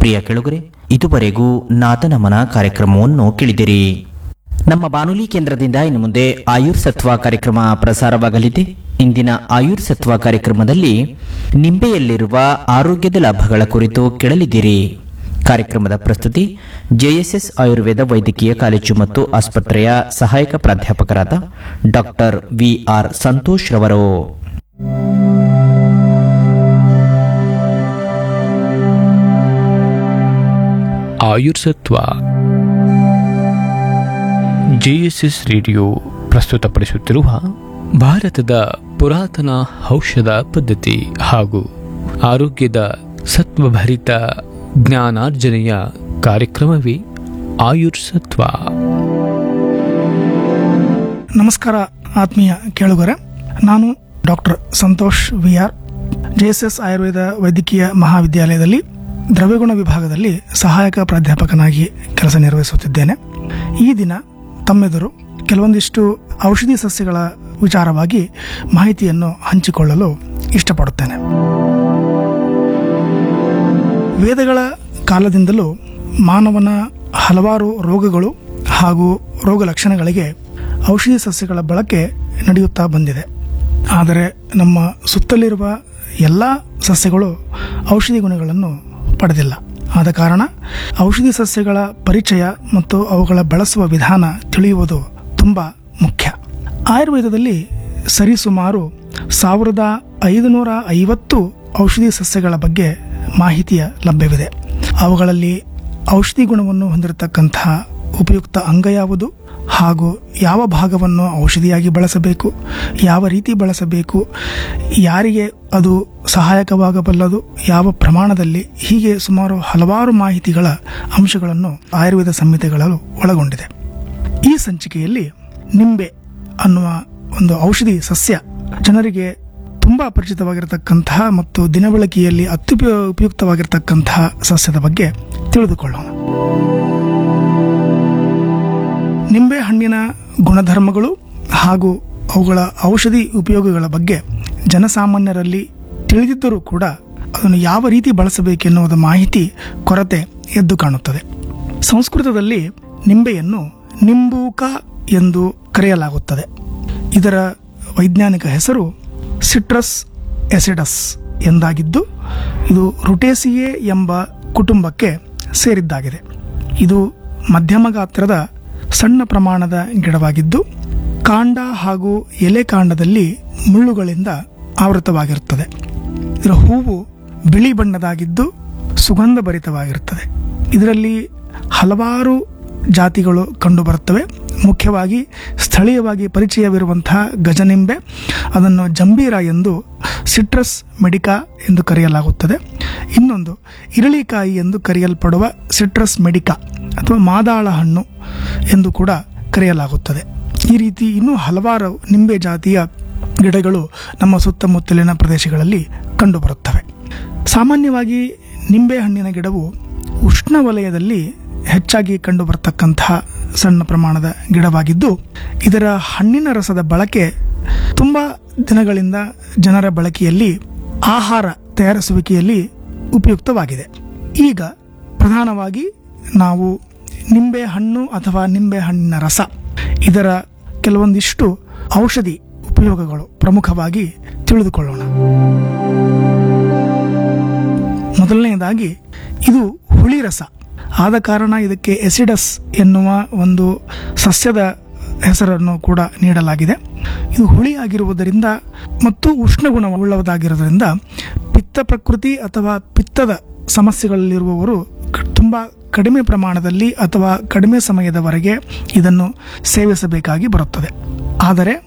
ಪ್ರಿಯ ಕೆಳುಗರೆ ಇದುವರೆಗೂ ನಾದನಮನ ಕಾರ್ಯಕ್ರಮವನ್ನು ಕೇಳಿದಿರಿ ನಮ್ಮ ಬಾನುಲಿ ಕೇಂದ್ರದಿಂದ ಇನ್ನು ಮುಂದೆ ಆಯುರ್ ಸತ್ವ ಕಾರ್ಯಕ್ರಮ ಪ್ರಸಾರವಾಗಲಿದೆ ಇಂದಿನ ಆಯುರ್ ಸತ್ವ ಕಾರ್ಯಕ್ರಮದಲ್ಲಿ ನಿಂಬೆಯಲ್ಲಿರುವ ಆರೋಗ್ಯದ ಲಾಭಗಳ ಕುರಿತು ಕೇಳಲಿದ್ದೀರಿ ಕಾರ್ಯಕ್ರಮದ ಪ್ರಸ್ತುತಿ ಜೆಎಸ್ಎಸ್ ಆಯುರ್ವೇದ ವೈದ್ಯಕೀಯ ಕಾಲೇಜು ಮತ್ತು ಆಸ್ಪತ್ರೆಯ ಸಹಾಯಕ ಪ್ರಾಧ್ಯಾಪಕರಾದ ಡಾಕ್ಟರ್ ವಿಆರ್ ಸಂತೋಷ್ ರವರು ಆಯುರ್ಸತ್ವ ಜೆಎಸ್ಎಸ್ ರೇಡಿಯೋ ಪ್ರಸ್ತುತಪಡಿಸುತ್ತಿರುವ ಭಾರತದ ಪುರಾತನ ಔಷಧ ಪದ್ಧತಿ ಹಾಗೂ ಆರೋಗ್ಯದ ಸತ್ವಭರಿತ ಜ್ಞಾನಾರ್ಜನೆಯ ಕಾರ್ಯಕ್ರಮವೇ ಆಯುರ್ಸತ್ವ ನಮಸ್ಕಾರ ಆತ್ಮೀಯ ಕೇಳುಗರೆ ನಾನು doctor Santosh V R JSS Ayurveda ವೈದ್ಯಕೀಯ ಮಹಾವಿದ್ಯಾಲಯದಲ್ಲಿ ದ್ರವ್ಯಗುಣ ವಿಭಾಗದಲ್ಲಿ ಸಹಾಯಕ ಪ್ರಾಧ್ಯಾಪಕನಾಗಿ ಕೆಲಸ ನಿರ್ವಹಿಸುತ್ತಿದ್ದೇನೆ ಈ ದಿನ ತಮ್ಮೆದುರು ಕೆಲವೊಂದಿಷ್ಟು ಔಷಧಿ ಸಸ್ಯಗಳ ವಿಚಾರವಾಗಿ ಮಾಹಿತಿಯನ್ನು ಹಂಚಿಕೊಳ್ಳಲು ಇಷ್ಟಪಡುತ್ತೇನೆ ವೇದಗಳ ಕಾಲದಿಂದಲೂ ಮಾನವನ ಹಲವಾರು ರೋಗಗಳು ಹಾಗೂ ರೋಗ ಲಕ್ಷಣಗಳಿಗೆ ಔಷಧಿ ಸಸ್ಯಗಳ ಬಳಕೆ ನಡೆಯುತ್ತಾ ಬಂದಿದೆ ಆದರೆ ನಮ್ಮ ಸುತ್ತಲಿರುವ ಎಲ್ಲ ಸಸ್ಯಗಳು ಔಷಧಿ ಗುಣಗಳನ್ನು ಪಡೆದಿಲ್ಲ ಆದ ಕಾರಣ ಔಷಧಿ ಸಸ್ಯಗಳ ಪರಿಚಯ ಮತ್ತು ಅವುಗಳ ಬಳಸುವ ವಿಧಾನ ತಿಳಿಯುವುದು ತುಂಬ ಮುಖ್ಯ ಆಯುರ್ವೇದದಲ್ಲಿ ಸರಿಸುಮಾರು ಸಾವಿರದ ಐದುನೂರ ಐವತ್ತು ಔಷಧಿ ಸಸ್ಯಗಳ ಬಗ್ಗೆ ಮಾಹಿತಿಯ ಲಭ್ಯವಿದೆ ಅವುಗಳಲ್ಲಿ ಔಷಧಿ ಗುಣವನ್ನು ಹೊಂದಿರತಕ್ಕಂತಹ ಉಪಯುಕ್ತ ಅಂಗ ಯಾವುದು ಹಾಗೂ ಯಾವ ಭಾಗವನ್ನು ಔಷಧಿಯಾಗಿ ಬಳಸಬೇಕು ಯಾವ ರೀತಿ ಬಳಸಬೇಕು ಯಾರಿಗೆ ಅದು ಸಹಾಯಕವಾಗಬಲ್ಲದು ಯಾವ ಪ್ರಮಾಣದಲ್ಲಿ ಹೀಗೆ ಸುಮಾರು ಹಲವಾರು ಮಾಹಿತಿಗಳ ಅಂಶಗಳನ್ನು ಆಯುರ್ವೇದ ಸಂಹಿತೆಗಳಲ್ಲೂ ಒಳಗೊಂಡಿದೆ ಈ ಸಂಚಿಕೆಯಲ್ಲಿ ನಿಂಬೆ ಅನ್ನುವ ಒಂದು ಔಷಧಿ ಸಸ್ಯ ಜನರಿಗೆ ತುಂಬಾ ಪರಿಚಿತವಾಗಿರತಕ್ಕಂತಹ ಮತ್ತು ದಿನಬಳಕೆಯಲ್ಲಿ ಅತ್ಯುಪಯೋ ಉಪಯುಕ್ತವಾಗಿರತಕ್ಕಂತಹ ಸಸ್ಯದ ಬಗ್ಗೆ ತಿಳಿದುಕೊಳ್ಳೋಣ ನಿಂಬೆ ಹಣ್ಣಿನ ಗುಣಧರ್ಮಗಳು ಹಾಗೂ ಅವುಗಳ ಔಷಧಿ ಉಪಯೋಗಗಳ ಬಗ್ಗೆ ಜನಸಾಮಾನ್ಯರಲ್ಲಿ ತಿಳಿದಿದ್ದರೂ ಕೂಡ ಅದನ್ನು ಯಾವ ರೀತಿ ಬಳಸಬೇಕೆನ್ನುವುದ ಮಾಹಿತಿ ಕೊರತೆ ಎದ್ದು ಕಾಣುತ್ತದೆ ಸಂಸ್ಕೃತದಲ್ಲಿ ನಿಂಬೆಯನ್ನು ನಿಂಬೂಕ ಎಂದು ಕರೆಯಲಾಗುತ್ತದೆ ಇದರ ವೈಜ್ಞಾನಿಕ ಹೆಸರು ಸಿಟ್ರಸ್ ಎಸಿಡಸ್ ಎಂದಾಗಿದ್ದು ಇದು ರುಟೇಸಿಯೇ ಎಂಬ ಕುಟುಂಬಕ್ಕೆ ಸೇರಿದ್ದಾಗಿದೆ ಇದು ಮಧ್ಯಮ ಗಾತ್ರದ ಸಣ್ಣ ಪ್ರಮಾಣದ ಗಿಡವಾಗಿದ್ದು ಕಾಂಡ ಹಾಗೂ ಎಲೆ ಕಾಂಡದಲ್ಲಿ ಮುಳ್ಳುಗಳಿಂದ ಆವೃತವಾಗಿರುತ್ತದೆ ಇದರ ಹೂವು ಬಿಳಿ ಬಣ್ಣದಾಗಿದ್ದು ಸುಗಂಧ ಭರಿತವಾಗಿರುತ್ತದೆ ಇದರಲ್ಲಿ ಹಲವಾರು ಜಾತಿಗಳು ಕಂಡುಬರುತ್ತವೆ ಮುಖ್ಯವಾಗಿ ಸ್ಥಳೀಯವಾಗಿ ಪರಿಚಯವಿರುವಂತಹ ಗಜನಿಂಬೆ ಅದನ್ನು ಜಂಬೀರ ಎಂದು ಸಿಟ್ರಸ್ ಮೆಡಿಕಾ ಎಂದು ಕರೆಯಲಾಗುತ್ತದೆ ಇನ್ನೊಂದು ಇರಳಿಕಾಯಿ ಎಂದು ಕರೆಯಲ್ಪಡುವ ಸಿಟ್ರಸ್ ಮೆಡಿಕಾ ಅಥವಾ ಮಾದಾಳ ಹಣ್ಣು ಎಂದು ಕೂಡ ಕರೆಯಲಾಗುತ್ತದೆ ಈ ರೀತಿ ಇನ್ನೂ ಹಲವಾರು ನಿಂಬೆ ಜಾತಿಯ ಗಿಡಗಳು ನಮ್ಮ ಸುತ್ತಮುತ್ತಲಿನ ಪ್ರದೇಶಗಳಲ್ಲಿ ಕಂಡುಬರುತ್ತವೆ ಸಾಮಾನ್ಯವಾಗಿ ನಿಂಬೆ ಹಣ್ಣಿನ ಗಿಡವು ಉಷ್ಣವಲಯದಲ್ಲಿ ಹೆಚ್ಚಾಗಿ ಕಂಡುಬರತಕ್ಕಂತಹ ಸಣ್ಣ ಪ್ರಮಾಣದ ಗಿಡವಾಗಿದ್ದು ಇದರ ಹಣ್ಣಿನ ರಸದ ಬಳಕೆ ತುಂಬ ದಿನಗಳಿಂದ ಜನರ ಬಳಕೆಯಲ್ಲಿ ಆಹಾರ ತಯಾರಿಸುವಿಕೆಯಲ್ಲಿ ಉಪಯುಕ್ತವಾಗಿದೆ ಈಗ ಪ್ರಧಾನವಾಗಿ ನಾವು ನಿಂಬೆ ಹಣ್ಣು ಅಥವಾ ನಿಂಬೆ ಹಣ್ಣಿನ ರಸ ಇದರ ಕೆಲವೊಂದಿಷ್ಟು ಔಷಧಿ ಉಪಯೋಗಗಳು ಪ್ರಮುಖವಾಗಿ ತಿಳಿದುಕೊಳ್ಳೋಣ ಮೊದಲನೆಯದಾಗಿ ಇದು ಹುಳಿ ರಸ ಆದ ಕಾರಣ ಇದಕ್ಕೆ ಎಸಿಡಸ್ ಎನ್ನುವ ಒಂದು ಸಸ್ಯದ ಹೆಸರನ್ನು ಕೂಡ ನೀಡಲಾಗಿದೆ ಇದು ಹುಳಿಯಾಗಿರುವುದರಿಂದ ಮತ್ತು ಉಷ್ಣಗುಣವುಳ್ಳದಾಗಿರುವುದರಿಂದ ಪಿತ್ತ ಪ್ರಕೃತಿ ಅಥವಾ ಪಿತ್ತದ ಸಮಸ್ಯೆಗಳಲ್ಲಿರುವವರು ಕ- ತುಂಬ ಕಡಿಮೆ ಪ್ರಮಾಣದಲ್ಲಿ ಅಥವಾ ಕಡಿಮೆ ಸಮಯದವರೆಗೆ ಇದನ್ನು ಸೇವಿಸಬೇಕಾಗಿ ಬರುತ್ತದೆ ಆದರೆ